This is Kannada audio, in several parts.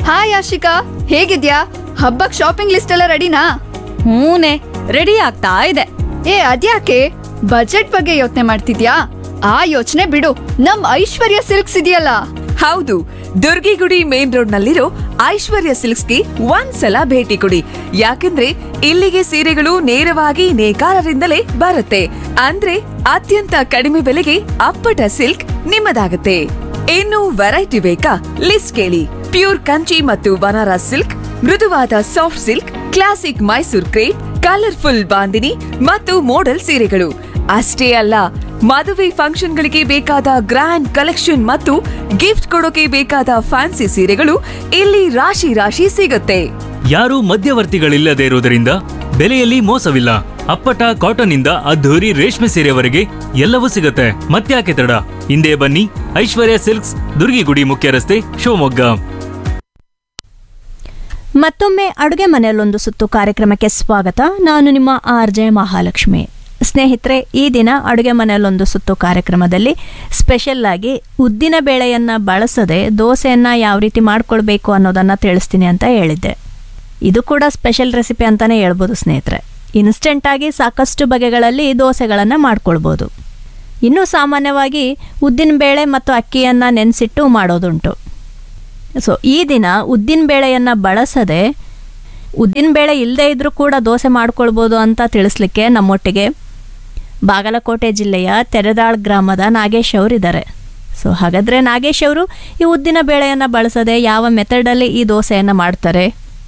ಹಾಯ್ ಆಶಿಕಾ ಹೇಗಿದ್ಯಾ ಹಬ್ಬಕ್ ಶಾಪಿಂಗ್ ಲಿಸ್ಟ್ ಎಲ್ಲ ರೆಡಿನಾ ಹೂನೆ ರೆಡಿ ಆಗ್ತಾ ಇದೆ ಏ ಅದ್ಯಾಕೆ ಬಜೆಟ್ ಬಗ್ಗೆ ಯೋಚನೆ ಮಾಡ್ತಿದ್ಯಾ ಆ ಯೋಚನೆ ಬಿಡು ನಮ್ ಐಶ್ವರ್ಯ ಸಿಲ್ಕ್ಸ್ ಇದೆಯಲ್ಲ ಹೌದು ದುರ್ಗಿಗುಡಿ ಮೇನ್ ರೋಡ್ ನಲ್ಲಿರೋ ಐಶ್ವರ್ಯ ಸಿಲ್ಕ್ಸ್ಗೆ ಒಂದ್ಸಲ ಭೇಟಿ ಕೊಡಿ ಯಾಕಂದ್ರೆ ಇಲ್ಲಿಗೆ ಸೀರೆಗಳು ನೇರವಾಗಿ ನೇಕಾರರಿಂದಲೇ ಬರುತ್ತೆ ಅಂದ್ರೆ ಅತ್ಯಂತ ಕಡಿಮೆ ಬೆಲೆಗೆ ಅಪ್ಪಟ ಸಿಲ್ಕ್ ನಿಮ್ಮದಾಗುತ್ತೆ ಇನ್ನು ವೆರೈಟಿ ಬೇಕಾ ಲಿಸ್ಟ್ ಕೇಳಿ ಪ್ಯೂರ್ ಕಂಚಿ ಮತ್ತು ಬನಾರಸ್ ಸಿಲ್ಕ್ ಮೃದುವಾದ soft silk classic Mysore crepe colourful bandhini ಮತ್ತು ಮೋಡಲ್ ಸೀರೆಗಳು ಅಷ್ಟೇ ಅಲ್ಲ ಮದುವೆ ಫಂಕ್ಷನ್ಗಳಿಗೆ ಬೇಕಾದ ಗ್ರ್ಯಾಂಡ್ ಕಲೆಕ್ಷನ್ ಮತ್ತು ಗಿಫ್ಟ್ ಕೊಡೋಕೆ ಬೇಕಾದ ಫ್ಯಾನ್ಸಿ ಸೀರೆಗಳು ಇಲ್ಲಿ ರಾಶಿ ರಾಶಿ ಸಿಗುತ್ತೆ ಯಾರೂ ಮಧ್ಯವರ್ತಿಗಳಿಲ್ಲದೆ ಇರುವುದರಿಂದ ಬೆಲೆಯಲ್ಲಿ ಮೋಸವಿಲ್ಲ ಅಪ್ಪಟ ಕಾಟನ್ ಇಂದ ಅದ್ಧೂರಿ ರೇಷ್ಮೆ ಸೀರೆವರೆಗೆ ಎಲ್ಲವೂ ಸಿಗುತ್ತೆ ಮತ್ತ್ಯಾಕೆ ತಡ ಹಿಂದೆ ಬನ್ನಿ ಐಶ್ವರ್ಯ ಸಿಲ್ಕ್ಸ್ ದುರ್ಗಿಗುಡಿ ಮುಖ್ಯ ರಸ್ತೆ ಶಿವಮೊಗ್ಗ ಮತ್ತೊಮ್ಮೆ ಅಡುಗೆ ಮನೆಯಲ್ಲೊಂದು ಸುತ್ತು ಕಾರ್ಯಕ್ರಮಕ್ಕೆ ಸ್ವಾಗತ ನಾನು ನಿಮ್ಮ ಆರ್ ಜೆ ಮಹಾಲಕ್ಷ್ಮಿ ಸ್ನೇಹಿತರೆ ಈ ದಿನ ಅಡುಗೆ ಮನೆಯಲ್ಲೊಂದು ಸುತ್ತು ಕಾರ್ಯಕ್ರಮದಲ್ಲಿ ಸ್ಪೆಷಲ್ ಆಗಿ ಉದ್ದಿನ ಬೇಳೆಯನ್ನು ಬಳಸದೆ ದೋಸೆಯನ್ನು ಯಾವ ರೀತಿ ಮಾಡ್ಕೊಳ್ಬೇಕು ಅನ್ನೋದನ್ನು ತಿಳಿಸ್ತೀನಿ ಅಂತ ಹೇಳಿದ್ದೆ ಇದು ಕೂಡ ಸ್ಪೆಷಲ್ ರೆಸಿಪಿ ಅಂತಲೇ ಹೇಳ್ಬೋದು ಸ್ನೇಹಿತರೆ ಇನ್ಸ್ಟೆಂಟಾಗಿ ಸಾಕಷ್ಟು ಬಗೆಗಳಲ್ಲಿ ದೋಸೆಗಳನ್ನು ಮಾಡ್ಕೊಳ್ಬೋದು ಇನ್ನು ಸಾಮಾನ್ಯವಾಗಿ ಉದ್ದಿನ ಬೇಳೆ ಮತ್ತು ಅಕ್ಕಿಯನ್ನು ನೆನೆಸಿಟ್ಟು ಮಾಡೋದುಂಟು ಸೊ ಈ ದಿನ ಉದ್ದಿನ ಬೇಳೆಯನ್ನು ಬಳಸದೆ ಉದ್ದಿನ ಬೇಳೆ ಇಲ್ಲದೇ ಇದ್ರೂ ಕೂಡ ದೋಸೆ ಮಾಡ್ಕೊಳ್ಬೋದು ಅಂತ ತಿಳಿಸ್ಲಿಕ್ಕೆ ನಮ್ಮೊಟ್ಟಿಗೆ ಬಾಗಲಕೋಟೆ ಜಿಲ್ಲೆಯ ತೆರೆದಾಳ್ ಗ್ರಾಮದ ನಾಗೇಶ್ ಅವರಿದ್ದಾರೆ ಸೊ ಹಾಗಾದರೆ ನಾಗೇಶ್ ಅವರು ಈ ಉದ್ದಿನ ಬೇಳೆಯನ್ನು ಬಳಸದೆ ಯಾವ ಮೆಥಡಲ್ಲಿ ಈ ದೋಸೆಯನ್ನು ಮಾಡ್ತಾರೆ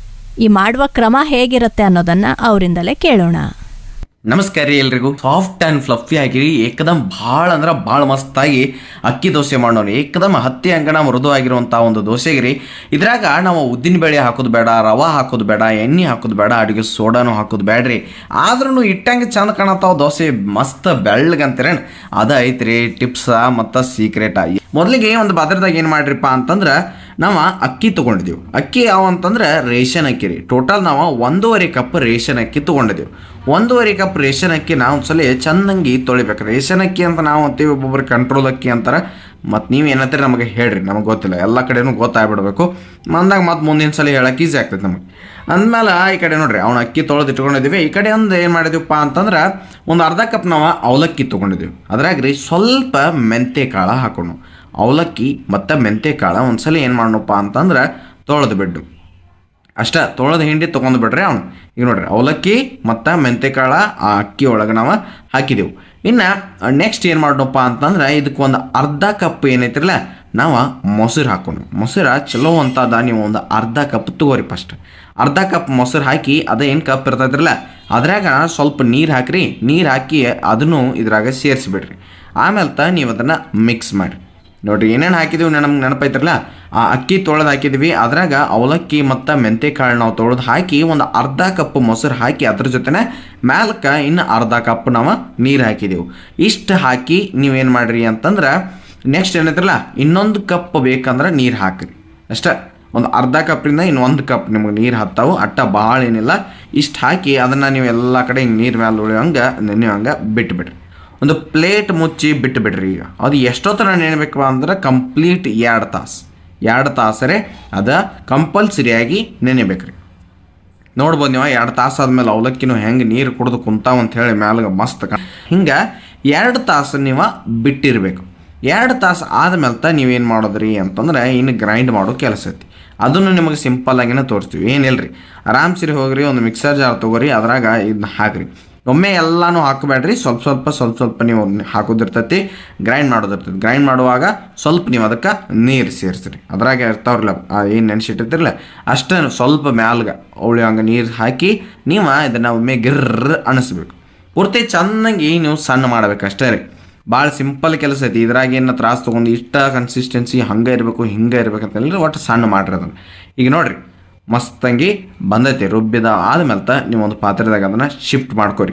ಈ ಮಾಡುವ ಕ್ರಮ ಹೇಗಿರುತ್ತೆ ಅನ್ನೋದನ್ನು ಅವರಿಂದಲೇ ಕೇಳೋಣ ನಮಸ್ಕಾರ ರೀ ಎಲ್ರಿಗೂ ಸಾಫ್ಟ್ ಆ್ಯಂಡ್ ಫ್ಲಫಿ ಆಗಿರಿ ಏಕದಮ್ ಭಾಳ ಅಂದ್ರೆ ಭಾಳ ಮಸ್ತಾಗಿ ಅಕ್ಕಿ ದೋಸೆ ಮಾಡೋಣ ಏಕದಮ್ ಹತ್ತಿ ಅಂಗಣ ಮೃದು ಆಗಿರುವಂಥ ಒಂದು ದೋಸೆಗೆ ರೀ ಇದ್ರಾಗ ನಾವು ಉದ್ದಿನ ಬೇಳೆ ಹಾಕೋದು ಬೇಡ ರವಾ ಹಾಕೋದು ಬೇಡ ಎಣ್ಣೆ ಹಾಕೋದು ಬೇಡ ಅಡುಗೆ ಸೋಡಾನು ಹಾಕೋದು ಬೇಡ್ರಿ ಆದ್ರೂ ಇಟ್ಟಂಗೆ ಚಂದ ಕಾಣತ್ತಾವ ದೋಸೆ ಮಸ್ತ್ ಬೆಳ್ಳಗಂತೀರೇನು ಅದ ಐತ್ರಿ ಟಿಪ್ಸ ಮತ್ತು ಸೀಕ್ರೆಟ ಮೊದಲಿಗೆ ಒಂದು ಪಾತ್ರದಾಗ ಏನು ಮಾಡ್ರಿಪ್ಪ ಅಂತಂದ್ರೆ ನಾವು ಅಕ್ಕಿ ತೊಗೊಂಡಿದ್ದೀವಿ ಅಕ್ಕಿ ಯಾವ ಅಂತಂದ್ರೆ ರೇಷನ್ ಅಕ್ಕಿ ರೀ ಟೋಟಲ್ ನಾವು ಒಂದೂವರೆ ಕಪ್ ರೇಷನ್ ಅಕ್ಕಿ ತೊಗೊಂಡಿದ್ದೀವಿ ಒಂದೂವರೆ ಕಪ್ ರೇಷನ್ ಅಕ್ಕಿ ನಾವು ಒಂದ್ಸಲ ಚೆನ್ನಾಗಿ ತೊಳಿಬೇಕು ರೇಷನ್ ಅಕ್ಕಿ ಅಂತ ನಾವು ಅಂತೀವಿ ಒಬ್ಬೊಬ್ರು ಕಂಟ್ರೋಲ್ ಅಕ್ಕಿ ಅಂತಾರೆ ಮತ್ತು ನೀವು ಏನಂತೀರಿ ನಮಗೆ ಹೇಳ್ರಿ ನಮಗೆ ಗೊತ್ತಿಲ್ಲ ಎಲ್ಲ ಕಡೆನೂ ಗೊತ್ತಾಗ್ಬಿಡ್ಬೇಕು ಅಂದಾಗ ಮತ್ತೆ ಮುಂದಿನ ಸಲ ಹೇಳಕ್ಕೆ ಈಸಿ ಆಗ್ತೈತೆ ನಮಗೆ ಅಂದಮೇಲೆ ಈ ಕಡೆ ನೋಡ್ರಿ ಅವ್ನ ಅಕ್ಕಿ ತೊಳೆದು ಇಟ್ಕೊಂಡಿದ್ದೀವಿ ಈ ಕಡೆ ಒಂದು ಏನು ಮಾಡಿದೀವಪ್ಪ ಅಂತಂದ್ರೆ ಒಂದು ಅರ್ಧ ಕಪ್ ನಾವು ಅವಲಕ್ಕಿ ತೊಗೊಂಡಿದ್ದೀವಿ ಅದ್ರಾಗ ರೀ ಸ್ವಲ್ಪ ಮೆಂತೆ ಕಾಳು ಹಾಕೊಂಡು ಅವಲಕ್ಕಿ ಮತ್ತು ಮೆಂತೆ ಕಾಳು ಒಂದ್ಸಲ ಏನು ಮಾಡೋಣಪ್ಪ ಅಂತಂದ್ರೆ ತೊಳೆದು ಬಿಟ್ಟು ಅಷ್ಟ ತೊಳೆದು ಹಿಂಡಿ ತೊಗೊಂಡು ಬಿಡ್ರಿ ಅವ್ನು ಈಗ ನೋಡ್ರಿ ಅವಲಕ್ಕಿ ಮತ್ತು ಮೆಂತೆಕಾಳ ಆ ಅಕ್ಕಿ ಒಳಗೆ ನಾವು ಹಾಕಿದೆವು ಇನ್ನು ನೆಕ್ಸ್ಟ್ ಏನು ಮಾಡೋಣಪ್ಪ ಅಂತಂದ್ರೆ ಇದಕ್ಕೆ ಒಂದು ಅರ್ಧ ಕಪ್ ಏನೈತಿರಲ್ಲ ನಾವು ಮೊಸರು ಹಾಕೊಂಡು ಮೊಸರು ಚಲೋ ಅಂತದ ನೀವು ಒಂದು ಅರ್ಧ ಕಪ್ ತಗೋರಿ ಫಸ್ಟ್ ಅರ್ಧ ಕಪ್ ಮೊಸರು ಹಾಕಿ ಅದ ಏನು ಕಪ್ ಇರ್ತೈತ್ರಲ್ಲ ಅದ್ರಾಗ ಸ್ವಲ್ಪ ನೀರು ಹಾಕ್ರಿ ನೀರು ಹಾಕಿ ಅದನ್ನು ಇದ್ರಾಗ ಸೇರಿಸ್ಬಿಡ್ರಿ ಆಮೇಲೆ ತ ನೀವು ಅದನ್ನು ಮಿಕ್ಸ್ ಮಾಡಿರಿ ನೋಡ್ರಿ ಏನೇನು ಹಾಕಿದೀವಿ ನಮ್ಗೆ ನೆನಪೈತ್ರಲ್ಲ ಆ ಅಕ್ಕಿ ತೊಳೆದು ಹಾಕಿದ್ವಿ ಅದ್ರಾಗ ಅವಲಕ್ಕಿ ಮತ್ತು ಮೆಂತೆ ಕಾಳು ನಾವು ತೊಳೆದು ಹಾಕಿ ಒಂದು ಅರ್ಧ ಕಪ್ ಮೊಸರು ಹಾಕಿ ಅದ್ರ ಜೊತೆನೆ ಮ್ಯಾಲಕ್ಕೆ ಇನ್ನು ಅರ್ಧ ಕಪ್ ನಾವು ನೀರು ಹಾಕಿದೆವು ಇಷ್ಟು ಹಾಕಿ ನೀವೇನು ಮಾಡ್ರಿ ಅಂತಂದ್ರೆ ನೆಕ್ಸ್ಟ್ ಏನೈತ್ರಲ್ಲ ಇನ್ನೊಂದು ಕಪ್ ಬೇಕಂದ್ರೆ ನೀರು ಹಾಕ್ರಿ ಅಷ್ಟೇ ಒಂದು ಅರ್ಧ ಕಪ್ಪಿಂದ ಇನ್ನು ಒಂದು ಕಪ್ ನಿಮ್ಗೆ ನೀರು ಹತ್ತಾವು ಅಟ್ಟ ಭಾಳ ಏನಿಲ್ಲ ಇಷ್ಟು ಹಾಕಿ ಅದನ್ನು ನೀವು ಎಲ್ಲ ಕಡೆ ಹಿಂಗೆ ನೀರು ಮೇಲೆ ಉಳಿಯೋಂಗೆ ನೆನೆಯೋಂಗೆ ಬಿಟ್ಬಿಡ್ರಿ ಒಂದು ಪ್ಲೇಟ್ ಮುಚ್ಚಿ ಬಿಟ್ಟು ಬಿಡ್ರಿ ಈಗ ಅದು ಎಷ್ಟೊತ್ತರ ನೆನೆಬೇಕಪ್ಪ ಅಂದ್ರೆ ಕಂಪ್ಲೀಟ್ ಎರಡು ತಾಸು ಎರಡು ತಾಸರೆ ಅದು ಕಂಪಲ್ಸರಿಯಾಗಿ ನೆನೆಬೇಕ್ರಿ ನೋಡ್ಬೋದು ನೀವು ಎರಡು ತಾಸು ಆದ್ಮೇಲೆ ಅವಲಕ್ಕಿನೂ ಹೆಂಗೆ ನೀರು ಕುಡಿದು ಕುಂತಾವ ಅಂತ ಹೇಳಿ ಮ್ಯಾಲ ಮಸ್ತ್ ಹಿಂಗೆ ಎರಡು ತಾಸು ನೀವು ಬಿಟ್ಟಿರ್ಬೇಕು ಎರಡು ತಾಸು ಆದ್ಮೇಲೆ ತ ನೀವೇನು ಮಾಡೋದ್ರಿ ಅಂತಂದ್ರೆ ಇನ್ನು ಗ್ರೈಂಡ್ ಮಾಡೋ ಕೆಲಸ ಐತಿ ಅದನ್ನು ನಿಮಗೆ ಸಿಂಪಲ್ ಆಗಿನೇ ತೋರಿಸ್ತೀವಿ ಏನಿಲ್ರಿ ಆರಾಮ್ ಸಿರಿ ಹೋಗ್ರಿ ಒಂದು ಮಿಕ್ಸರ್ ಜಾರ್ ತೊಗೋರಿ ಅದ್ರಾಗ ಇದನ್ನ ಹಾಕ್ರಿ ಒಮ್ಮೆ ಎಲ್ಲಾನು ಹಾಕಬೇಡ್ರಿ ಸ್ವಲ್ಪ ಸ್ವಲ್ಪ ಸ್ವಲ್ಪ ಸ್ವಲ್ಪ ನೀವು ಹಾಕೋದಿರ್ತೈತಿ ಗ್ರೈಂಡ್ ಮಾಡೋದಿರ್ತೈತಿ ಗ್ರೈಂಡ್ ಮಾಡುವಾಗ ಸ್ವಲ್ಪ ನೀವು ಅದಕ್ಕೆ ನೀರು ಸೇರಿಸ್ರಿ ಅದ್ರಾಗ ಇರ್ತಾವ್ರಲ್ಲ ಏನು ನೆನೆಸಿಟ್ಟಿರ್ತಿರಲ್ಲ ಅಷ್ಟೇ ಸ್ವಲ್ಪ ಮ್ಯಾಲ್ಗ ಉಳಿಯೋಂಗೆ ನೀರು ಹಾಕಿ ನೀವು ಇದನ್ನು ಒಮ್ಮೆ ಗಿರ್ರ ಅನಿಸ್ಬೇಕು ಪೂರ್ತಿ ಚೆನ್ನಾಗಿ ನೀವು ಸಣ್ಣ ಮಾಡ್ಬೇಕು ಅಷ್ಟೇ ರೀ ಭಾಳ ಸಿಂಪಲ್ ಕೆಲಸ ಐತಿ ಇದ್ರಾಗ ಏನು ತ್ರಾಸ ತೊಗೊಂಡು ಇಷ್ಟ ಕನ್ಸಿಸ್ಟೆನ್ಸಿ ಹಂಗೆ ಇರಬೇಕು ಹಿಂಗೆ ಇರ್ಬೇಕು ಅಂತ ಹೇಳಿದ್ರೆ ಒಟ್ಟು ಸಣ್ಣ ಮಾಡ್ರಿ ಅದನ್ನು ಈಗ ನೋಡ್ರಿ ಮಸ್ತಂಗಿ ಬಂದೈತಿ ರುಬ್ಬಿದ ಆದ್ಮೇಲೆ ತ ನೀವು ಒಂದು ಪಾತ್ರೆದಾಗ ಅದನ್ನು ಶಿಫ್ಟ್ ಮಾಡ್ಕೊರಿ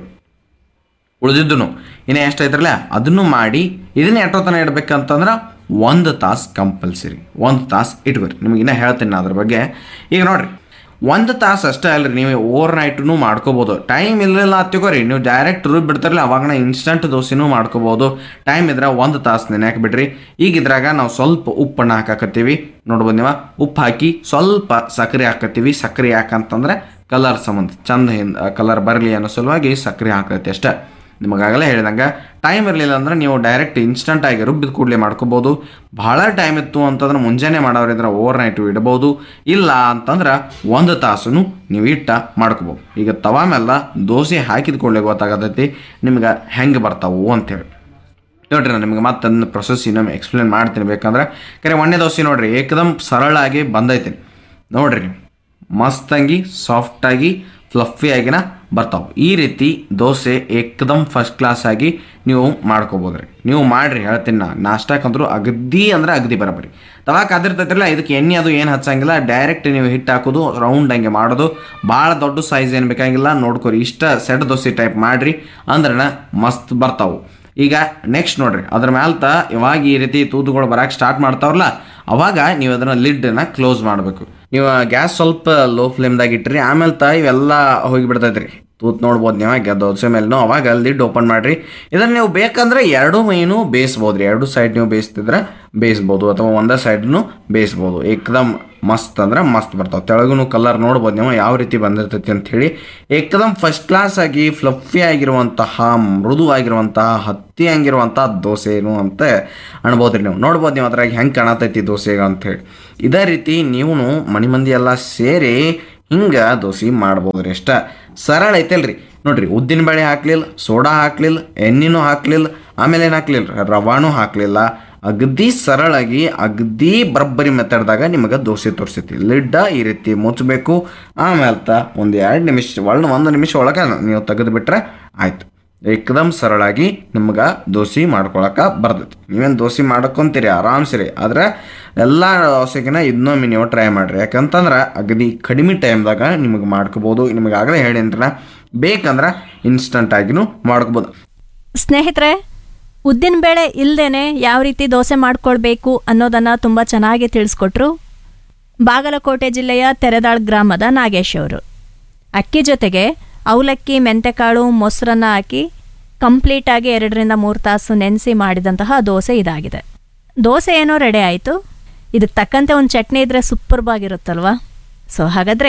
ಉಳಿದಿದ್ದು ಇನ್ನು ಎಷ್ಟೈತ್ರಲ್ಲ ಅದನ್ನು ಮಾಡಿ ಇದನ್ನ ಎಷ್ಟೊತ್ತನ ಇಡ್ಬೇಕಂತಂದ್ರೆ ಒಂದು ತಾಸು ಕಂಪಲ್ಸರಿ ಒಂದು ತಾಸು ಇಟ್ಕೊರಿ ನಿಮಗೆ ಇನ್ನೂ ಹೇಳ್ತೀನಿ ನಾ ಅದ್ರ ಬಗ್ಗೆ ಈಗ ನೋಡ್ರಿ ಒಂದು ತಾಸು ಅಷ್ಟೇ ಅಲ್ರಿ ನೀವು ಓವರ್ ನೈಟ್ನು ಮಾಡ್ಕೋಬೋದು ಟೈಮ್ ಇರಲಿಲ್ಲ ಹತ್ತಿಕೋರಿ ನೀವು ಡೈರೆಕ್ಟ್ ರುಬ್ಬಿ ಬಿಡ್ತಾರಲ್ಲ ಅವಾಗನ ಇನ್ಸ್ಟಂಟ್ ದೋಸೆನೂ ಮಾಡ್ಕೋಬೋದು ಟೈಮ್ ಇದ್ರೆ ಒಂದು ತಾಸು ನೆನೆಯಾಕೆ ಬಿಡ್ರಿ ಈಗ ಇದ್ರಾಗ ನಾವು ಸ್ವಲ್ಪ ಉಪ್ಪನ್ನು ಹಾಕಾಕತ್ತೀವಿ ನೋಡ್ಬೋದು ನೀವು ಉಪ್ಪು ಹಾಕಿ ಸ್ವಲ್ಪ ಸಕ್ಕರೆ ಹಾಕತ್ತೀವಿ ಸಕ್ಕರೆ ಯಾಕಂತಂದ್ರೆ ಕಲರ್ ಸಂಬಂಧ ಚಂದ ಹಿಂದ ಕಲರ್ ಬರಲಿ ಅನ್ನೋ ಸಲುವಾಗಿ ಸಕ್ಕರೆ ಹಾಕತ್ತೆ ಅಷ್ಟೇ ನಿಮಗಾಗಲೇ ಹೇಳಿದಂಗೆ ಟೈಮ್ ಇರಲಿಲ್ಲ ಅಂದ್ರೆ ನೀವು ಡೈರೆಕ್ಟ್ ಇನ್ಸ್ಟಂಟ್ ಆಗಿ ರುಬ್ಬಿದ ಕೂಡಲೇ ಮಾಡ್ಕೋಬೋದು ಭಾಳ ಟೈಮ್ ಇತ್ತು ಅಂತಂದ್ರೆ ಮುಂಜಾನೆ ಮಾಡೋರಿದ್ರೆ ಓವರ್ ನೈಟು ಇಡ್ಬೋದು ಇಲ್ಲ ಅಂತಂದ್ರೆ ಒಂದು ತಾಸು ನೀವು ಇಟ್ಟ ಮಾಡ್ಕೋಬೋದು ಈಗ ತವಾ ಮೇಲೆ ದೋಸೆ ಹಾಕಿದ ಕೂಡಲೇ ಗೊತ್ತಾಗತೈತಿ ನಿಮ್ಗೆ ಹೆಂಗೆ ಬರ್ತಾವು ಅಂತೇಳಿ ನೋಡ್ರಿ ನಾನು ನಿಮ್ಗೆ ಮತ್ತೆ ಅದನ್ನ ಪ್ರೊಸೆಸ್ ಇನ್ನೊಮ್ಮೆ ಎಕ್ಸ್ಪ್ಲೇನ್ ಮಾಡ್ತೀನಿ ಬೇಕಂದ್ರೆ ಕರೆ ಒಣ್ಣೆ ದೋಸೆ ನೋಡ್ರಿ ಏಕದಮ್ ಸರಳಾಗಿ ಬಂದೈತಿ ನೋಡ್ರಿ ನೀವು ಮಸ್ತಂಗಿ ಸಾಫ್ಟಾಗಿ ಫ್ಲಫಿಯಾಗಿನ ಬರ್ತಾವೆ ಈ ರೀತಿ ದೋಸೆ ಏಕದಮ್ ಫಸ್ಟ್ ಕ್ಲಾಸ್ ಆಗಿ ನೀವು ಮಾಡ್ಕೋಬೋದ್ರಿ ನೀವು ಮಾಡ್ರಿ ಹೇಳ್ತೀನಿ ನಾ ನಾಷ್ಟಕ್ಕಂದ್ರೂ ಅಗದಿ ಅಂದ್ರೆ ಅಗದಿ ಬರಬರಿ ತವಾಕ್ ಅದಿರ್ತೈತಿರಲ್ಲ ಇದಕ್ಕೆ ಎಣ್ಣೆ ಅದು ಏನು ಹಚ್ಚಂಗಿಲ್ಲ ಡೈರೆಕ್ಟ್ ನೀವು ಹಿಟ್ಟು ಹಾಕೋದು ರೌಂಡ್ ಹಂಗೆ ಮಾಡೋದು ಭಾಳ ದೊಡ್ಡ ಸೈಜ್ ಏನು ಬೇಕಾಗಿಲ್ಲ ನೋಡ್ಕೊರಿ ಇಷ್ಟ ಸೆಟ್ ದೋಸೆ ಟೈಪ್ ಮಾಡ್ರಿ ಅಂದ್ರೆ ಮಸ್ತ್ ಬರ್ತಾವು ಈಗ ನೆಕ್ಸ್ಟ್ ನೋಡ್ರಿ ಅದ್ರ ಮ್ಯಾಲ್ತ ಇವಾಗ ಈ ರೀತಿ ತೂತುಗಳು ಬರಕ್ಕೆ ಸ್ಟಾರ್ಟ್ ಮಾಡ್ತಾವ್ರಲ್ಲ ಅವಾಗ ನೀವು ಅದನ್ನ ಲಿಡ್ನ ಕ್ಲೋಸ್ ಮಾಡಬೇಕು ನೀವು ಗ್ಯಾಸ್ ಸ್ವಲ್ಪ ಲೋ ಫ್ಲೇಮ್ದಾಗ ಇಟ್ರಿ ಆಮೇಲೆ ತ ಇವೆಲ್ಲ ಹೋಗಿ ಬಿಡ್ತೈತ್ರಿ ತೂತ್ ನೋಡ್ಬೋದು ನೀವು ಗ- ದೋಸೆ ಮೇಲೆನೂ ಅವಾಗ ಲಿಡ್ ಓಪನ್ ಮಾಡಿರಿ ಇದನ್ನು ನೀವು ಬೇಕಂದ್ರೆ ಎರಡೂ ಮೈನು ಬೇಯಿಸ್ಬೋದು ರೀ ಎರಡು ಸೈಡ್ ನೀವು ಬೇಯಿಸ್ತಿದ್ರೆ ಬೇಯಿಸ್ಬೋದು ಅಥವಾ ಒಂದೇ ಸೈಡ್ನು ಬೇಯಿಸ್ಬೋದು ಏಕದಮ್ ಮಸ್ತ್ ಅಂದ್ರೆ ಮಸ್ತ್ ಬರ್ತಾವೆ ತೆಳಗುನು ಕಲರ್ ನೋಡ್ಬೋದು ನೀವು ಯಾವ ರೀತಿ ಬಂದಿರ್ತೈತಿ ಅಂತ ಹೇಳಿ ಏಕದಮ್ ಫಸ್ಟ್ ಕ್ಲಾಸ್ ಆಗಿ ಫ್ಲಫಿ ಆಗಿರುವಂತಹ ಮೃದುವಾಗಿರುವಂತಹ ಹತ್ತಿ ಹಂಗಿರುವಂತಹ ದೋಸೆ ಏನು ಅಂತ ಅನ್ಬೋದ್ರಿ ನೀವು ನೋಡ್ಬೋದು ನೀವು ಅದ್ರಾಗ ಹೆಂಗೆ ಕಾಣತೈತಿ ದೋಸೆಗೆ ಅಂತ ಹೇಳಿ ಇದೇ ರೀತಿ ನೀವು ಮನೆ ಮಂದಿ ಎಲ್ಲ ಸೇರಿ ಹಿಂಗೆ ದೋಸೆ ಮಾಡ್ಬೋದ್ರಿ ಅಷ್ಟ ಸರಳ ಐತಲ್ರಿ ನೋಡ್ರಿ ಉದ್ದಿನ ಬೇಳೆ ಹಾಕ್ಲಿಲ್ಲ ಸೋಡಾ ಹಾಕ್ಲಿಲ್ಲ ಎಣ್ಣೆನೂ ಹಾಕ್ಲಿಲ್ಲ ಆಮೇಲೆ ಏನು ಹಾಕ್ಲಿಲ್ಲ ರವಾನೂ ಹಾಕ್ಲಿಲ್ಲ ಅಗದಿ ಸರಳಾಗಿ ಅಗದಿ ಬರಬ್ಬರಿ ಮೆಥಡ್ದಾಗ ನಿಮಗೆ ದೋಸೆ ತೋರಿಸೈತಿ ಲಿಡ್ಡ ಈ ರೀತಿ ಮುಚ್ಚಬೇಕು ಆಮೇಲೆ ತ ಒಂದು ಎರಡು ನಿಮಿಷ ಒಳ್ಳೆ ಒಂದು ನಿಮಿಷ ಒಳಗೆ ನೀವು ತೆಗೆದು ಬಿಟ್ರೆ ಆಯ್ತು ಏಕದಮ್ ಸರಳಾಗಿ ನಿಮ್ಗೆ ದೋಸೆ ಮಾಡ್ಕೊಳಕ ಬರ್ತೈತಿ ನೀವೇನು ದೋಸೆ ಮಾಡ್ಕೊಂತೀರಿ ಆರಾಮ್ಸಿರಿ ಆದ್ರೆ ಎಲ್ಲ ದೋಸೆಗಿನ ಇದನ್ನೊಮ್ಮೆ ನೀವು ಟ್ರೈ ಮಾಡಿರಿ ಯಾಕಂತಂದ್ರೆ ಅಗದಿ ಕಡಿಮೆ ಟೈಮ್ದಾಗ ನಿಮಗೆ ಮಾಡ್ಕೋಬೋದು ನಿಮಗೆ ಆಗಲೇ ಹೇಳಿದ್ರೆ ಬೇಕಂದ್ರೆ ಇನ್ಸ್ಟಂಟ್ ಆಗಿನೂ ಮಾಡ್ಕೋಬೋದು ಸ್ನೇಹಿತರೆ ಉದ್ದಿನ ಬೇಳೆ ಇಲ್ಲದೇನೆ ಯಾವ ರೀತಿ ದೋಸೆ ಮಾಡ್ಕೊಳ್ಬೇಕು ಅನ್ನೋದನ್ನು ತುಂಬ ಚೆನ್ನಾಗಿ ತಿಳಿಸ್ಕೊಟ್ರು ಬಾಗಲಕೋಟೆ ಜಿಲ್ಲೆಯ ತೆರೆದಾಳ್ ಗ್ರಾಮದ ನಾಗೇಶ್ ಅವರು ಅಕ್ಕಿ ಜೊತೆಗೆ ಅವಲಕ್ಕಿ ಮೆಂತೆಕಾಳು ಮೊಸರನ್ನ ಹಾಕಿ ಕಂಪ್ಲೀಟಾಗಿ ಎರಡರಿಂದ ಮೂರು ತಾಸು ನೆನೆಸಿ ಮಾಡಿದಂತಹ ದೋಸೆ ಇದಾಗಿದೆ ದೋಸೆ ಏನೋ ರೆಡಿ ಆಯಿತು ಇದಕ್ಕೆ ತಕ್ಕಂತೆ ಒಂದು ಚಟ್ನಿ ಇದ್ದರೆ ಸೂಪರ್ಬಾಗಿರುತ್ತಲ್ವಾ ಸೊ ಹಾಗಾದರೆ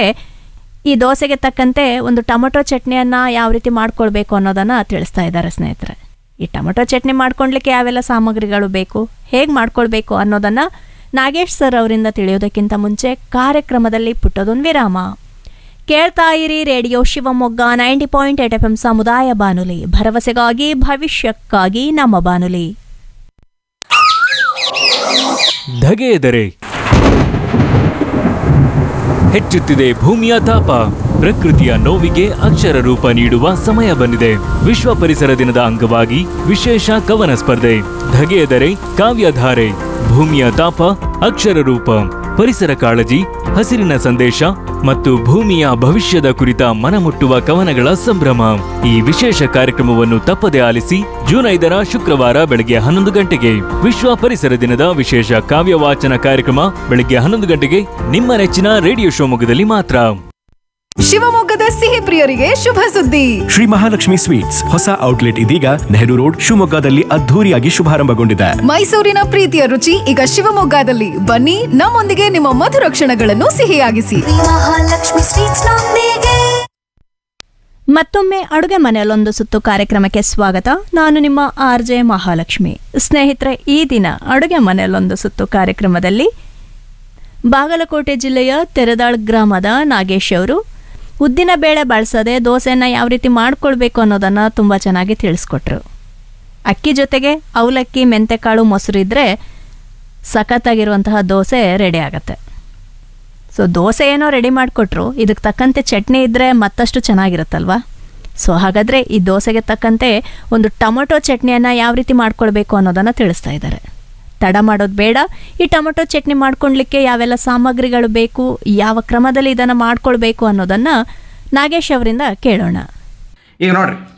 ಈ ದೋಸೆಗೆ ತಕ್ಕಂತೆ ಒಂದು ಟೊಮೊಟೊ ಚಟ್ನಿಯನ್ನು ಯಾವ ರೀತಿ ಮಾಡ್ಕೊಳ್ಬೇಕು ಅನ್ನೋದನ್ನು ತಿಳಿಸ್ತಾ ಇದ್ದಾರೆ ಸ್ನೇಹಿತರೆ ಈ ಟೊಮೊಟೊ ಚಟ್ನಿ ಮಾಡ್ಕೊಳ್ಲಿಕ್ಕೆ ಯಾವೆಲ್ಲ ಸಾಮಗ್ರಿಗಳು ಬೇಕು ಹೇಗೆ ಮಾಡ್ಕೊಳ್ಬೇಕು ಅನ್ನೋದನ್ನು ನಾಗೇಶ್ ಸರ್ ಅವರಿಂದ ತಿಳಿಯೋದಕ್ಕಿಂತ ಮುಂಚೆ ಕಾರ್ಯಕ್ರಮದಲ್ಲಿ ಪುಟ್ಟದೊಂದು ವಿರಾಮ ಕೇಳ್ತಾ ಇರಿ radio Shivamogga ninety point eight F M ಸಮುದಾಯ ಬಾನುಲಿ ಭರವಸೆಗಾಗಿ ಭವಿಷ್ಯಕ್ಕಾಗಿ ನಮ್ಮ ಬಾನುಲಿ ಧಗೆಯೆದರೆ ಹೆಚ್ಚುತ್ತಿದೆ ಭೂಮಿಯ ತಾಪ ಪ್ರಕೃತಿಯ ನೋವಿಗೆ ಅಕ್ಷರ ರೂಪ ನೀಡುವ ಸಮಯ ಬಂದಿದೆ ವಿಶ್ವ ಪರಿಸರ ದಿನದ ಅಂಗವಾಗಿ ವಿಶೇಷ ಕವನ ಸ್ಪರ್ಧೆ ಧಗೆಯೆದರೆ ಕಾವ್ಯಧಾರೆ ಭೂಮಿಯ ತಾಪ ಅಕ್ಷರ ರೂಪ ಪರಿಸರ ಕಾಳಜಿ ಹಸಿರಿನ ಸಂದೇಶ ಮತ್ತು ಭೂಮಿಯ ಭವಿಷ್ಯದ ಕುರಿತ ಮನಮುಟ್ಟುವ ಕವನಗಳ ಸಂಭ್ರಮ ಈ ವಿಶೇಷ ಕಾರ್ಯಕ್ರಮವನ್ನು ತಪ್ಪದೆ ಆಲಿಸಿ ಜೂನ್ ಐದರ ಶುಕ್ರವಾರ ಬೆಳಗ್ಗೆ ಹನ್ನೊಂದು ಗಂಟೆಗೆ ವಿಶ್ವ ಪರಿಸರ ದಿನದ ವಿಶೇಷ ಕಾವ್ಯ ವಾಚನ ಕಾರ್ಯಕ್ರಮ ಬೆಳಗ್ಗೆ ಹನ್ನೊಂದು ಗಂಟೆಗೆ ನಿಮ್ಮ ನೆಚ್ಚಿನ ರೇಡಿಯೋ ಶಿವಮೊಗ್ಗದಲ್ಲಿ ಮಾತ್ರ ಶಿವಮೊಗ್ಗದ ಸಿಹಿ ಪ್ರಿಯರಿಗೆ ಶುಭ ಸುದ್ದಿ ಶ್ರೀ ಮಹಾಲಕ್ಷ್ಮಿ ಸ್ವೀಟ್ಸ್ ಹೊಸ ಔಟ್ಲೆಟ್ ಇದೀಗ ನೆಹರು ರೋಡ್ ಶಿವಮೊಗ್ಗದಲ್ಲಿ ಅದ್ಧೂರಿಯಾಗಿ ಶುಭಾರಂಭಗೊಂಡಿದೆ ಮೈಸೂರಿನ ಪ್ರೀತಿಯ ರುಚಿ ಈಗ ಶಿವಮೊಗ್ಗದಲ್ಲಿ ಬನ್ನಿ ನಮ್ಮೊಂದಿಗೆ ನಿಮ್ಮ ಮಧುರ ಕ್ಷಣಗಳನ್ನು ಸಿಹಿಯಾಗಿಸಿ ಮಹಾಲಕ್ಷ್ಮಿ ಸ್ವೀಟ್ಸ್ ನೊಂದಿಗೆ ಮತ್ತೊಮ್ಮೆ ಅಡುಗೆ ಮನೆಯಲ್ಲೊಂದು ಸುತ್ತು ಕಾರ್ಯಕ್ರಮಕ್ಕೆ ಸ್ವಾಗತ ನಾನು ನಿಮ್ಮ ಆರ್ ಜೆ ಮಹಾಲಕ್ಷ್ಮಿ ಸ್ನೇಹಿತರೆ ಈ ದಿನ ಅಡುಗೆ ಮನೆಯಲ್ಲೊಂದು ಸುತ್ತು ಕಾರ್ಯಕ್ರಮದಲ್ಲಿ ಬಾಗಲಕೋಟೆ ಜಿಲ್ಲೆಯ ತೆರೆದಾಳ್ ಗ್ರಾಮದ ನಾಗೇಶ್ ಅವರು ಉದ್ದಿನ ಬೇಳೆ ಬಳಸದೆ ದೋಸೆನ ಯಾವ ರೀತಿ ಮಾಡ್ಕೊಳ್ಬೇಕು ಅನ್ನೋದನ್ನು ತುಂಬ ಚೆನ್ನಾಗಿ ತಿಳಿಸ್ಕೊಟ್ರು ಅಕ್ಕಿ ಜೊತೆಗೆ ಅವಲಕ್ಕಿ ಮೆಂತೆಕಾಳು ಮೊಸರು ಇದ್ದರೆ ಸಖತ್ತಾಗಿರುವಂತಹ ದೋಸೆ ರೆಡಿ ಆಗತ್ತೆ ಸೊ ದೋಸೆ ಏನೋ ರೆಡಿ ಮಾಡಿಕೊಟ್ರು ಇದಕ್ಕೆ ತಕ್ಕಂತೆ ಚಟ್ನಿ ಇದ್ದರೆ ಮತ್ತಷ್ಟು ಚೆನ್ನಾಗಿರುತ್ತಲ್ವಾ ಸೊ ಹಾಗಾದರೆ ಈ ದೋಸೆಗೆ ತಕ್ಕಂತೆ ಒಂದು ಟೊಮೊಟೊ ಚಟ್ನಿಯನ್ನು ಯಾವ ರೀತಿ ಮಾಡ್ಕೊಳ್ಬೇಕು ಅನ್ನೋದನ್ನು ತಿಳಿಸ್ತಾ ಇದ್ದಾರೆ ತಡ ಮಾಡೋದು ಬೇಡ ಈ ಟೊಮೊಟೊ ಚಟ್ನಿ ಮಾಡ್ಕೊಳ್ಲಿಕ್ಕೆ ಯಾವೆಲ್ಲ ಸಾಮಗ್ರಿಗಳು ಬೇಕು ಯಾವ ಕ್ರಮದಲ್ಲಿ ಇದನ್ನು ಮಾಡ್ಕೊಳ್ಬೇಕು ಅನ್ನೋದನ್ನು ನಾಗೇಶ್ ಅವರಿಂದ ಕೇಳೋಣ ಈಗ ನೋಡ್ರಿ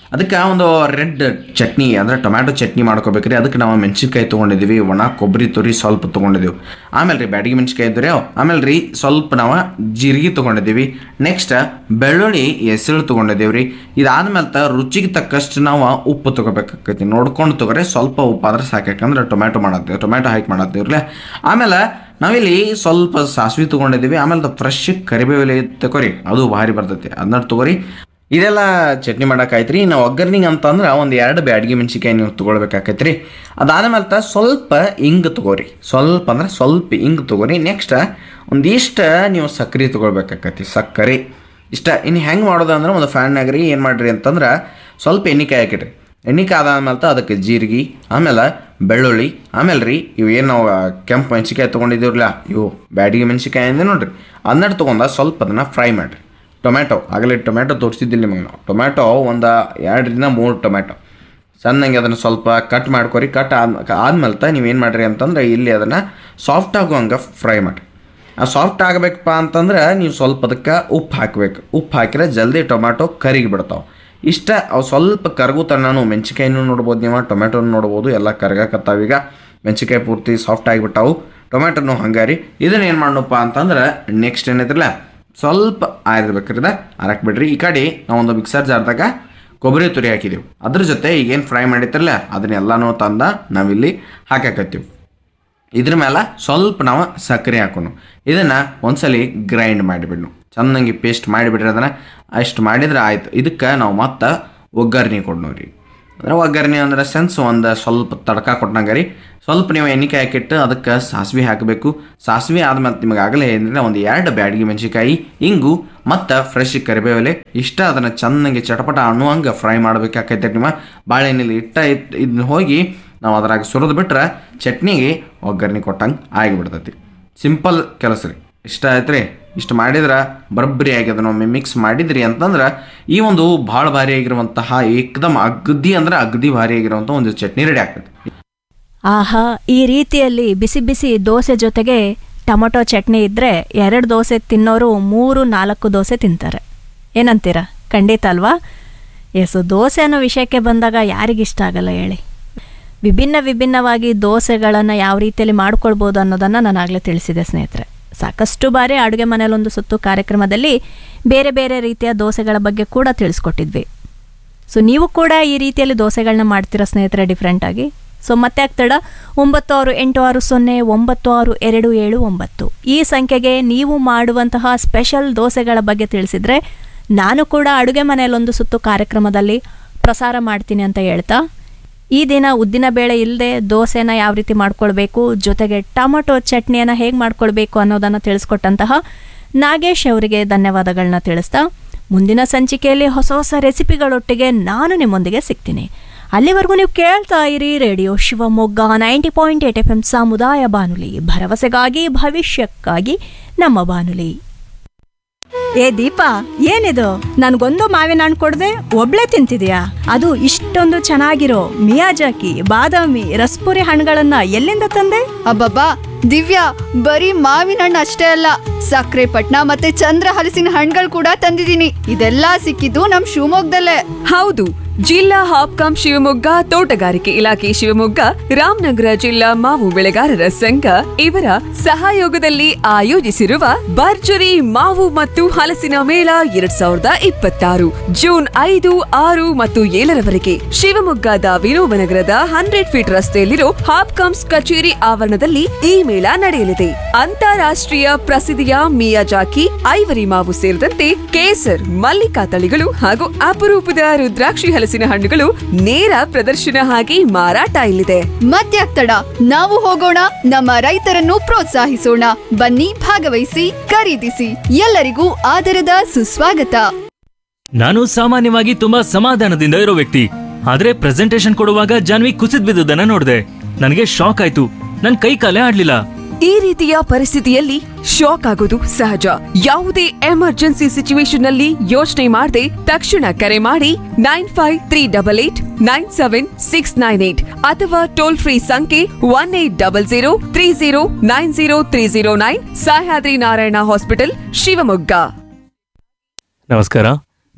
ಅದಕ್ಕೆ ಒಂದು ರೆಡ್ ಚಟ್ನಿ ಅಂದರೆ ಟೊಮ್ಯಾಟೊ ಚಟ್ನಿ ಮಾಡ್ಕೋಬೇಕ್ರಿ ಅದಕ್ಕೆ ನಾವು ಮೆಣಸಿನ್ಕಾಯಿ ತೊಗೊಂಡಿದ್ದೀವಿ ಒಣ ಕೊಬ್ಬರಿ ತುರಿ ಸ್ವಲ್ಪ ತೊಗೊಂಡಿದ್ದೀವಿ ಆಮೇಲೆ ರೀ ಬ್ಯಾಡಗಿ ಮೆಣಸಿನ್ಕಾಯಿ ಇದ್ದರೆ ಆಮೇಲೆ ರೀ ಸ್ವಲ್ಪ ನಾವು ಜೀರಿಗೆ ತೊಗೊಂಡಿದ್ದೀವಿ ನೆಕ್ಸ್ಟ್ ಬೆಳ್ಳುಳ್ಳಿ ಹೆಸರು ತೊಗೊಂಡಿದ್ದೀವಿ ರೀ ಇದಾದ್ಮೇಲೆ ತ ರುಚಿಗೆ ತಕ್ಕಷ್ಟು ನಾವು ಉಪ್ಪು ತೊಗೋಬೇಕಾಕೈತಿ ನೋಡ್ಕೊಂಡು ತೊಗೊರೆ ಸ್ವಲ್ಪ ಉಪ್ಪು ಆದ್ರೆ ಸಾಕು ಯಾಕಂದ್ರೆ ಟೊಮ್ಯಾಟೊ ಮಾಡತ್ತೀವಿ ಟೊಮ್ಯಾಟೊ ಹಾಕಿ ಮಾಡತ್ತೀವ್ರಲ್ಲ ಆಮೇಲೆ ನಾವಿಲ್ಲಿ ಸ್ವಲ್ಪ ಸಾಸಿವೆ ತೊಗೊಂಡಿದ್ದೀವಿ ಆಮೇಲೆ ಫ್ರೆಶ್ ಕರಿಬೇವೆಲೆ ತಗೋರಿ ಅದು ಭಾರಿ ಬರ್ತೈತಿ ಅದನ್ನ ತಗೋರಿ ಇದೆಲ್ಲ ಚಟ್ನಿ ಮಾಡೋಕ್ಕಾಯ್ತು ರೀ ನಾವು ಒಗ್ಗರ್ನಿಗೆ ಅಂತಂದ್ರೆ ಒಂದು ಎರಡು ಬ್ಯಾಡ್ಗಿ ಮೆಣಸಿಕಾಯಿ ನೀವು ತೊಗೊಳ್ಬೇಕಾಕೈತೆ ರೀ ಅದಾದ್ಮೇಲೆ ತ ಸ್ವಲ್ಪ ಇಂಗು ತಗೋರಿ ಸ್ವಲ್ಪ ಅಂದ್ರೆ ಸ್ವಲ್ಪ ಇಂಗು ತಗೋರಿ ನೆಕ್ಸ್ಟ್ ಒಂದಿಷ್ಟು ನೀವು ಸಕ್ಕರೆ ತೊಗೊಳ್ಬೇಕಾಕೈತಿ ಸಕ್ಕರೆ ಇಷ್ಟ ಇನ್ನು ಹೆಂಗೆ ಮಾಡೋದು ಅಂದ್ರೆ ಒಂದು ಫ್ಯಾನ್ನಾಗ ರೀ ಏನು ಮಾಡಿರಿ ಅಂತಂದ್ರೆ ಸ್ವಲ್ಪ ಎಣ್ಣೆಕಾಯಿ ಹಾಕಿಡ್ರಿ ಎಣ್ಣೆಕಾಯಿ ಅದಾದ್ಮೇಲೆ ತ ಅದಕ್ಕೆ ಜೀರಿಗೆ ಆಮೇಲೆ ಬೆಳ್ಳುಳ್ಳಿ ಆಮೇಲೆ ರೀ ಇವು ಏನು ನಾವು ಕೆಂಪು ಮೆಣಸಿಕಾಯಿ ತೊಗೊಂಡಿದ್ದೀವ್ರಲ್ಲ ಇವು ಬ್ಯಾಡಿಗೆ ಮೆಣಸಿಕಾಯಿ ಅಂದೆ ನೋಡ್ರಿ ಅದನ್ನ ತೊಗೊಂಡ ಸ್ವಲ್ಪ ಅದನ್ನು ಫ್ರೈ ಮಾಡಿರಿ ಟೊಮ್ಯಾಟೊ ಆಗಲೇ ಟೊಮ್ಯಾಟೊ ತೋರಿಸಿದ್ದಿಲ್ಲ ನಿಮಗೆ ನಾವು ಟೊಮ್ಯಾಟೊ ಒಂದು ಎರಡರಿಂದ ಮೂರು ಟೊಮ್ಯಾಟೊ ಸಣ್ಣಂಗೆ ಅದನ್ನು ಸ್ವಲ್ಪ ಕಟ್ ಮಾಡ್ಕೊರಿ ಕಟ್ ಆದ ಆದ್ಮೇಲೆ ತ ನೀವೇನು ಮಾಡಿರಿ ಅಂತಂದ್ರೆ ಇಲ್ಲಿ ಅದನ್ನು ಸಾಫ್ಟ್ ಆಗುವಂಗೆ ಫ್ರೈ ಮಾಡಿರಿ ಆ ಸಾಫ್ಟ್ ಆಗಬೇಕಪ್ಪ ಅಂತಂದ್ರೆ ನೀವು ಸ್ವಲ್ಪ ಅದಕ್ಕೆ ಉಪ್ಪು ಹಾಕಬೇಕು ಉಪ್ಪು ಹಾಕಿದ್ರೆ ಜಲ್ದಿ ಟೊಮ್ಯಾಟೊ ಕರಿಗಿ ಬಿಡ್ತಾವೆ ಇಷ್ಟ ಅವು ಸ್ವಲ್ಪ ಕರಗು ನಾನು ಮೆಣಸಿಕಾಯಿನೂ ನೋಡ್ಬೋದು ನೀವು ಟೊಮ್ಯಾಟೊನು ನೋಡ್ಬೋದು ಎಲ್ಲ ಕರ್ಗಾಕತ್ತಾವ ಈಗ ಮೆಣಸಿಕಾಯಿ ಪೂರ್ತಿ ಸಾಫ್ಟ್ ಆಗಿಬಿಟ್ಟಾವು ಟೊಮ್ಯಾಟೊನು ಹಂಗಾರಿ ಇದನ್ನ ಏನು ಮಾಡೋಣಪ್ಪ ಅಂತಂದ್ರೆ ನೆಕ್ಸ್ಟ್ ಏನೈತ್ರಲ್ಲ ಸ್ವಲ್ಪ ಆರಿರ್ಬೇಕ್ರಿ ಇದ ಅರಕ್ ಬಿಡ್ರಿ ಈ ಕಡೆ ನಾವೊಂದು ಮಿಕ್ಸರ್ ಜಾರ್ದಾಗ ಕೊಬ್ಬರಿ ತುರಿ ಹಾಕಿದೆವು ಅದ್ರ ಜೊತೆ ಈಗೇನು ಫ್ರೈ ಮಾಡಿತ್ರಲ್ಲ ಅದನ್ನೆಲ್ಲನೂ ತಂದ ನಾವಿಲ್ಲಿ ಹಾಕಾಕತ್ತೀವಿ ಇದ್ರ ಮೇಲೆ ಸ್ವಲ್ಪ ನಾವು ಸಕ್ಕರೆ ಹಾಕೋಣ ಇದನ್ನು ಒಂದ್ಸಲಿ ಗ್ರೈಂಡ್ ಮಾಡಿಬಿಡ್ನು ಚೆನ್ನಾಗಿ ಪೇಸ್ಟ್ ಮಾಡಿಬಿಡ್ರಿ ಅದನ್ನು ಅಷ್ಟು ಮಾಡಿದ್ರೆ ಆಯ್ತು ಇದಕ್ಕೆ ನಾವು ಮತ್ತೆ ಒಗ್ಗರಣೆ ಕೊಡ್ನವ್ರಿ ಅಂದ್ರೆ ಒಗ್ಗರಣೆ ಅಂದ್ರೆ ಸೆನ್ಸ್ ಒಂದು ಸ್ವಲ್ಪ ತಡ್ಕ ಕೊಟ್ಟಂಗೆ ರೀ ಸ್ವಲ್ಪ ನೀವು ಎಣ್ಣೆಕಾಯಿ ಹಾಕಿಟ್ಟು ಅದಕ್ಕೆ ಸಾಸಿವೆ ಹಾಕಬೇಕು ಸಾಸಿವೆ ಆದ್ಮೇಲೆ ನಿಮಗೆ ಆಗಲೇ ಏನಿದ್ರೆ ಒಂದು ಎರಡು ಬ್ಯಾಡಗಿ ಮೆಣಸಿಕಾಯಿ ಇಂಗು ಮತ್ತು ಫ್ರೆಶ್ ಕರಿಬೇವೆಲೆ ಇಷ್ಟ ಅದನ್ನು ಚೆನ್ನಾಗಿ ಚಟಪಟ ಅನ್ನುವಂಗೆ ಫ್ರೈ ಮಾಡ್ಬೇಕಾಕೈತೆ ನಿಮ್ಮ ಬಾಳೆಹಣ್ಣಲ್ಲಿ ಇಟ್ಟ ಇಟ್ ಇದನ್ನ ಹೋಗಿ ನಾವು ಅದ್ರಾಗ ಸುರಿದು ಬಿಟ್ರೆ ಚಟ್ನಿಗೆ ಒಗ್ಗರಣೆ ಕೊಟ್ಟಂಗೆ ಆಗಿಬಿಡ್ತೈತಿ ಸಿಂಪಲ್ ಕೆಲಸ ರೀ ಇಷ್ಟ ಆಯ್ತು ರೀ ಇಷ್ಟು ಮಾಡಿದ್ರೆ ಬರಬ್ಬರಿ ಆಗ್ಯದ ಒಮ್ಮೆ ಮಿಕ್ಸ್ ಮಾಡಿದ್ರಿ ಅಂತಂದ್ರೆ ಈ ಒಂದು ಭಾಳ ಭಾರಿ ಆಗಿರುವಂತಹ ಏಕದಮ್ ಅಗದಿ ಅಂದ್ರೆ ಅಗದಿ ಭಾರಿ ಆಗಿರುವಂಥ ಒಂದು ಚಟ್ನಿ ರೆಡಿ ಆಗ್ತದೆ ಆಹಾ ಈ ರೀತಿಯಲ್ಲಿ ಬಿಸಿ ಬಿಸಿ ದೋಸೆ ಜೊತೆಗೆ ಟೊಮೊಟೊ ಚಟ್ನಿ ಇದ್ದರೆ ಎರಡು ದೋಸೆ ತಿನ್ನೋರು ಮೂರು ನಾಲ್ಕು ದೋಸೆ ತಿಂತಾರೆ ಏನಂತೀರ ಖಂಡಿತ ಅಲ್ವಾ ಎಸ್ ದೋಸೆ ಅನ್ನೋ ವಿಷಯಕ್ಕೆ ಬಂದಾಗ ಯಾರಿಗಿಷ್ಟ ಆಗಲ್ಲ ಹೇಳಿ ವಿಭಿನ್ನ ವಿಭಿನ್ನವಾಗಿ ದೋಸೆಗಳನ್ನು ಯಾವ ರೀತಿಯಲ್ಲಿ ಮಾಡ್ಕೊಳ್ಬೋದು ಅನ್ನೋದನ್ನು ನಾನು ಆಗಲೇ ತಿಳಿಸಿದೆ ಸ್ನೇಹಿತರೆ ಸಾಕಷ್ಟು ಬಾರಿ ಅಡುಗೆ ಮನೆಯಲ್ಲೊಂದು ಸುತ್ತು ಕಾರ್ಯಕ್ರಮದಲ್ಲಿ ಬೇರೆ ಬೇರೆ ರೀತಿಯ ದೋಸೆಗಳ ಬಗ್ಗೆ ಕೂಡ ತಿಳಿಸ್ಕೊಟ್ಟಿದ್ವಿ ಸೊ ನೀವು ಕೂಡ ಈ ರೀತಿಯಲ್ಲಿ ದೋಸೆಗಳನ್ನ ಮಾಡ್ತೀರಾ ಸ್ನೇಹಿತರೆ ಡಿಫ್ರೆಂಟಾಗಿ ಸೊ ಮತ್ತೆ ಆಗ್ತಡ ಒಂಬತ್ತು ಆರು ಎಂಟು ಆರು ಸೊನ್ನೆ ಒಂಬತ್ತು ಆರು ಎರಡು ಏಳು ಒಂಬತ್ತು ಈ ಸಂಖ್ಯೆಗೆ ನೀವು ಮಾಡುವಂತಹ ಸ್ಪೆಷಲ್ ದೋಸೆಗಳ ಬಗ್ಗೆ ತಿಳಿಸಿದ್ರೆ ನಾನು ಕೂಡ ಅಡುಗೆ ಮನೆಯಲ್ಲೊಂದು ಸುತ್ತು ಕಾರ್ಯಕ್ರಮದಲ್ಲಿ ಪ್ರಸಾರ ಮಾಡ್ತೀನಿ ಅಂತ ಹೇಳ್ತಾ ಈ ದಿನ ಉದ್ದಿನ ಬೇಳೆ ಇಲ್ಲದೆ ದೋಸೆನ ಯಾವ ರೀತಿ ಮಾಡ್ಕೊಳ್ಬೇಕು ಜೊತೆಗೆ ಟೊಮೊಟೊ ಚಟ್ನಿಯನ್ನು ಹೇಗೆ ಮಾಡ್ಕೊಳ್ಬೇಕು ಅನ್ನೋದನ್ನು ತಿಳಿಸ್ಕೊಟ್ಟಂತಹ ನಾಗೇಶ್ ಅವರಿಗೆ ಧನ್ಯವಾದಗಳನ್ನ ತಿಳಿಸ್ತಾ ಮುಂದಿನ ಸಂಚಿಕೆಯಲ್ಲಿ ಹೊಸ ಹೊಸ ರೆಸಿಪಿಗಳೊಟ್ಟಿಗೆ ನಾನು ನಿಮ್ಮೊಂದಿಗೆ ಸಿಗ್ತೀನಿ ಅಲ್ಲಿವರೆಗೂ ನೀವು ಕೇಳ್ತಾ ಇರಿ radio Shivamogga ninety point eight F M ಸಮುದಾಯ ಬಾನುಲಿ ಭರವಸೆಗಾಗಿ ಭವಿಷ್ಯಕ್ಕಾಗಿ ನಮ್ಮ ಬಾನುಲಿ ಏ ದೀಪಾ ಏನಿದು ನನ್ಗೊಂದು ಮಾವಿನ ಹಣ್ಣು ಕೊಡದೆ ಒಬ್ಳೆ ತಿಂತಿದ್ಯಾ ಅದು ಇಷ್ಟೊಂದು ಚೆನ್ನಾಗಿರೋ ಮಿಯಾಜಾಕಿ ಬಾದಾಮಿ ರಸ್ಪುರಿ ಹಣ್ಣುಗಳನ್ನ ಎಲ್ಲಿಂದ ತಂದೆ ಅಬ್ಬಬ್ಬಾ ದಿವ್ಯಾ ಬರೀ ಮಾವಿನ ಹಣ್ಣು ಅಷ್ಟೇ ಅಲ್ಲ ಸಕ್ಕರೆ ಪಟ್ನ ಮತ್ತೆ ಚಂದ್ರ ಹಲಸಿನ ಹಣ್ಣುಗಳು ಕೂಡ ತಂದಿದ್ದೀನಿ ಇದೆಲ್ಲ ಸಿಕ್ಕಿದ್ದು ನಮ್ ಶಿವಮೊಗ್ಗದಲ್ಲೇ ಹೌದು ಜಿಲ್ಲಾ ಹಾಪ್ಕಾಂ ಶಿವಮೊಗ್ಗ ತೋಟಗಾರಿಕೆ ಇಲಾಖೆ ಶಿವಮೊಗ್ಗ ರಾಮನಗರ ಜಿಲ್ಲಾ ಮಾವು ಬೆಳೆಗಾರರ ಸಂಘ ಇವರ ಸಹಯೋಗದಲ್ಲಿ ಆಯೋಜಿಸಿರುವ ಭರ್ಜರಿ ಮಾವು ಮತ್ತು ಹಲಸಿನ ಮೇಳ ಎರಡ್ ಸಾವಿರದ ಇಪ್ಪತ್ತಾರು ಜೂನ್ ಐದು ಆರು ಮತ್ತು ಏಳರವರೆಗೆ ಶಿವಮೊಗ್ಗದ ವಿನೋಬನಗರದ ಹಂಡ್ರೆಡ್ ಫೀಟ್ ರಸ್ತೆಯಲ್ಲಿರೋ ಹಾಪ್ಕಾಮ್ಸ್ ಕಚೇರಿ ಆವರಣದಲ್ಲಿ ಈ ಮೇಳ ನಡೆಯಲಿದೆ ಅಂತಾರಾಷ್ಟ್ರೀಯ ಪ್ರಸಿದ್ಧಿಯ ಮಿಯಾಜಾಕಿ ಐವರಿ ಮಾವು ಸೇರಿದಂತೆ ಕೇಸರ್ ಮಲ್ಲಿಕಾ ತಳಿಗಳು ಹಾಗೂ ಅಪರೂಪದ ರುದ್ರಾಕ್ಷಿ ಹಲಸಿನ ಹಣ್ಣುಗಳು ನೇರ ಪ್ರದರ್ಶನ ಹಾಗೆ ಮಾರಾಟ ಇಲ್ಲಿದೆ ಮತ್ಯಾಕ್ ನಾವು ಹೋಗೋಣ ನಮ್ಮ ರೈತರನ್ನು ಪ್ರೋತ್ಸಾಹಿಸೋಣ ಬನ್ನಿ ಭಾಗವಹಿಸಿ ಖರೀದಿಸಿ ಎಲ್ಲರಿಗೂ ಆದರದ ಸುಸ್ವಾಗತ ನಾನು ಸಾಮಾನ್ಯವಾಗಿ ತುಂಬಾ ಸಮಾಧಾನದಿಂದ ಇರೋ ವ್ಯಕ್ತಿ ಆದ್ರೆ ಪ್ರೆಸೆಂಟೇಶನ್ ಕೊಡುವಾಗ ಜಾನ್ವಿ ಕುಸಿದ್ ಬಿದ್ದುದನ್ನ ನೋಡಿದೆ ನನಗೆ ಶಾಕ್ ಆಯ್ತು ನನ್ ಕೈ ಕಾಲೇ ಆಡ್ಲಿಲ್ಲ ಈ ರೀತಿಯ ಪರಿಸ್ಥಿತಿಯಲ್ಲಿ ಶಾಕ್ ಆಗೋದು ಸಹಜ ಯಾವುದೇ ಎಮರ್ಜೆನ್ಸಿ ಸಿಚುವೇಶನ್ ನಲ್ಲಿ ಯೋಚನೆ ಮಾಡದೆ ತಕ್ಷಣ ಕರೆ ಮಾಡಿ nine five three double eight nine seven six nine eight ಅಥವಾ ಟೋಲ್ ಫ್ರೀ ಸಂಖ್ಯೆ one eight double zero three zero nine zero three zero nine Sahyadri Narayana hospital Shivamogga ನಮಸ್ಕಾರ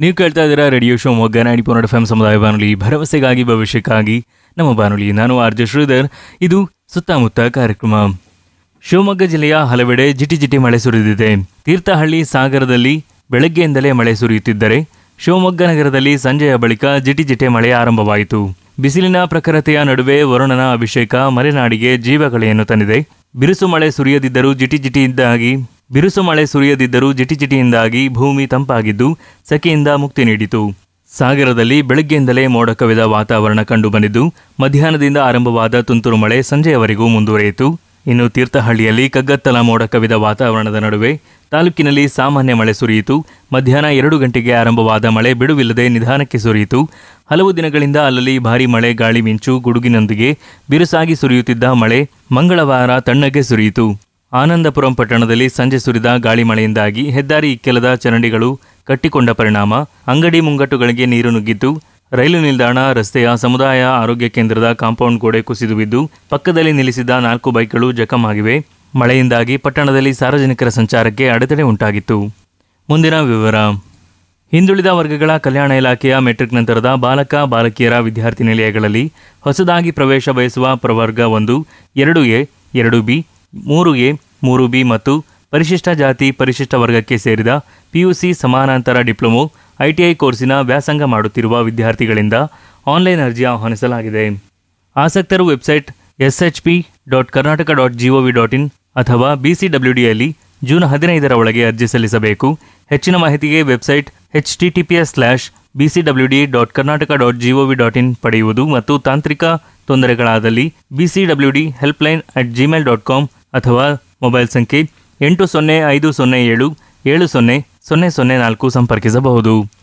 ನೀವು ಕೇಳ್ತಾ ಇದ್ದೀರಾ ರೇಡಿಯೋ ಶಿವಮೊಗ್ಗ ನಾಡಿ ಪೋನಡ್ ಎಫ್ ಸಮುದಾಯ ಬಾನುಲಿ ಭರವಸೆಗಾಗಿ ಭವಿಷ್ಯಕ್ಕಾಗಿ ನಮ್ಮ ಬಾನುಲಿ ನಾನು ಆರ್ ಜೆ ಶ್ರೀಧರ್ ಇದು ಸುತ್ತಮುತ್ತ ಕಾರ್ಯಕ್ರಮ ಶಿವಮೊಗ್ಗ ಜಿಲ್ಲೆಯ ಹಲವೆಡೆ ಜಿಟಿ ಜಿಟಿ ಮಳೆ ಸುರಿದಿದೆ ತೀರ್ಥಹಳ್ಳಿ ಸಾಗರದಲ್ಲಿ ಬೆಳಗ್ಗೆಯಿಂದಲೇ ಮಳೆ ಸುರಿಯುತ್ತಿದ್ದರೆ ಶಿವಮೊಗ್ಗ ನಗರದಲ್ಲಿ ಸಂಜೆಯ ಬಳಿಕ ಜಿಟಿ ಜಿಟಿ ಮಳೆ ಆರಂಭವಾಯಿತು ಬಿಸಿಲಿನ ಪ್ರಖರತೆಯ ನಡುವೆ ವರುಣನ ಅಭಿಷೇಕ ಮಲೆನಾಡಿಗೆ ಜೀವಕಳೆಯನ್ನು ತಂದಿದೆ ಬಿರುಸು ಮಳೆ ಸುರಿಯದಿದ್ದರೂ ಜಿಟಿ ಜಿಟಿಯಿಂದಾಗಿ ಬಿರುಸು ಮಳೆ ಸುರಿಯದಿದ್ದರೂ ಜಿಟಿ ಜಿಟಿಯಿಂದಾಗಿ ಭೂಮಿ ತಂಪಾಗಿದ್ದು ಸೆಕೆಯಿಂದ ಮುಕ್ತಿ ನೀಡಿತು ಸಾಗರದಲ್ಲಿ ಬೆಳಗ್ಗೆಯಿಂದಲೇ ಮೋಡ ಕವಿದ ವಾತಾವರಣ ಕಂಡುಬಂದಿದ್ದು ಮಧ್ಯಾಹ್ನದಿಂದ ಆರಂಭವಾದ ತುಂತುರು ಮಳೆ ಸಂಜೆಯವರೆಗೂ ಮುಂದುವರಿಯಿತು ಇನ್ನು ತೀರ್ಥಹಳ್ಳಿಯಲ್ಲಿ ಕಗ್ಗತ್ತಲ ಮೋಡ ಕವಿದ ವಾತಾವರಣದ ನಡುವೆ ತಾಲೂಕಿನಲ್ಲಿ ಸಾಮಾನ್ಯ ಮಳೆ ಸುರಿಯಿತು ಮಧ್ಯಾಹ್ನ ಎರಡು ಗಂಟೆಗೆ ಆರಂಭವಾದ ಮಳೆ ಬಿಡುವಿಲ್ಲದೆ ನಿಧಾನಕ್ಕೆ ಸುರಿಯಿತು ಹಲವು ದಿನಗಳಿಂದ ಅಲ್ಲಲ್ಲಿ ಭಾರೀ ಮಳೆ ಗಾಳಿ ಮಿಂಚು ಗುಡುಗಿನೊಂದಿಗೆ ಬಿರುಸಾಗಿ ಸುರಿಯುತ್ತಿದ್ದ ಮಳೆ ಮಂಗಳವಾರ ತಣ್ಣಗೆ ಸುರಿಯಿತು ಆನಂದಪುರಂ ಪಟ್ಟಣದಲ್ಲಿ ಸಂಜೆ ಸುರಿದ ಗಾಳಿ ಮಳೆಯಿಂದಾಗಿ ಹೆದ್ದಾರಿ ಇಕ್ಕೆಲದ ಚರಂಡಿಗಳು ಕಟ್ಟಿಕೊಂಡ ಪರಿಣಾಮ ಅಂಗಡಿ ಮುಂಗಟ್ಟುಗಳಿಗೆ ನೀರು ನುಗ್ಗಿದ್ದು ರೈಲು ನಿಲ್ದಾಣ ರಸ್ತೆಯ ಸಮುದಾಯ ಆರೋಗ್ಯ ಕೇಂದ್ರದ ಕಾಂಪೌಂಡ್ ಗೋಡೆ ಕುಸಿದು ಬಿದ್ದು ಪಕ್ಕದಲ್ಲಿ ನಿಲ್ಲಿಸಿದ್ದ ನಾಲ್ಕು ಬೈಕ್ಗಳು ಜಖಂ ಆಗಿವೆ ಮಳೆಯಿಂದಾಗಿ ಪಟ್ಟಣದಲ್ಲಿ ಸಾರ್ವಜನಿಕರ ಸಂಚಾರಕ್ಕೆ ಅಡೆತಡೆ ಉಂಟಾಗಿತ್ತು ಮುಂದಿನ ವಿವರ ಹಿಂದುಳಿದ ವರ್ಗಗಳ ಕಲ್ಯಾಣ ಇಲಾಖೆಯ ಮೆಟ್ರಿಕ್ ನಂತರದ ಬಾಲಕ ಬಾಲಕಿಯರ ವಿದ್ಯಾರ್ಥಿ ನಿಲಯಗಳಲ್ಲಿ ಹೊಸದಾಗಿ ಪ್ರವೇಶ ಬಯಸುವ ಪ್ರವರ್ಗ ಒಂದು ಎರಡು ಎ ಎರಡು ಬಿ ಮೂರು ಎ ಮೂರು ಬಿ ಮತ್ತು ಪರಿಶಿಷ್ಟ ಜಾತಿ ಪರಿಶಿಷ್ಟ ವರ್ಗಕ್ಕೆ ಸೇರಿದ ಪಿಯುಸಿ ಸಮಾನಾಂತರ ಡಿಪ್ಲೊಮೊ ಐಟಿಐ ಕೋರ್ಸಿನ ವ್ಯಾಸಂಗ ಮಾಡುತ್ತಿರುವ ವಿದ್ಯಾರ್ಥಿಗಳಿಂದ ಆನ್ಲೈನ್ ಅರ್ಜಿ ಆಹ್ವಾನಿಸಲಾಗಿದೆ ಆಸಕ್ತರು website SHP dot Karnataka dot GOV dot in ಅಥವಾ ಬಿಸಿಡಬ್ಲ್ಯೂಡಿಯಲ್ಲಿ ಜೂನ್ ಹದಿನೈದರ ಒಳಗೆ ಅರ್ಜಿ ಸಲ್ಲಿಸಬೇಕು ಹೆಚ್ಚಿನ ಮಾಹಿತಿಗೆ website H T T P S slash BCWD dot Karnataka dot GOV dot in ಪಡೆಯುವುದು ಮತ್ತು ತಾಂತ್ರಿಕ ತೊಂದರೆಗಳಾದಲ್ಲಿ BCWD helpline at Gmail dot com ಅಥವಾ ಮೊಬೈಲ್ ಸಂಖ್ಯೆ ಎಂಟು ಸೊನ್ನೆ ಐದು ಸೊನ್ನೆ ಏಳು ಏಳು ಸೊನ್ನೆ ಸೊನ್ನೆ ಸೊನ್ನೆ ನಾಲ್ಕು ಸಂಪರ್ಕಿಸಬಹುದು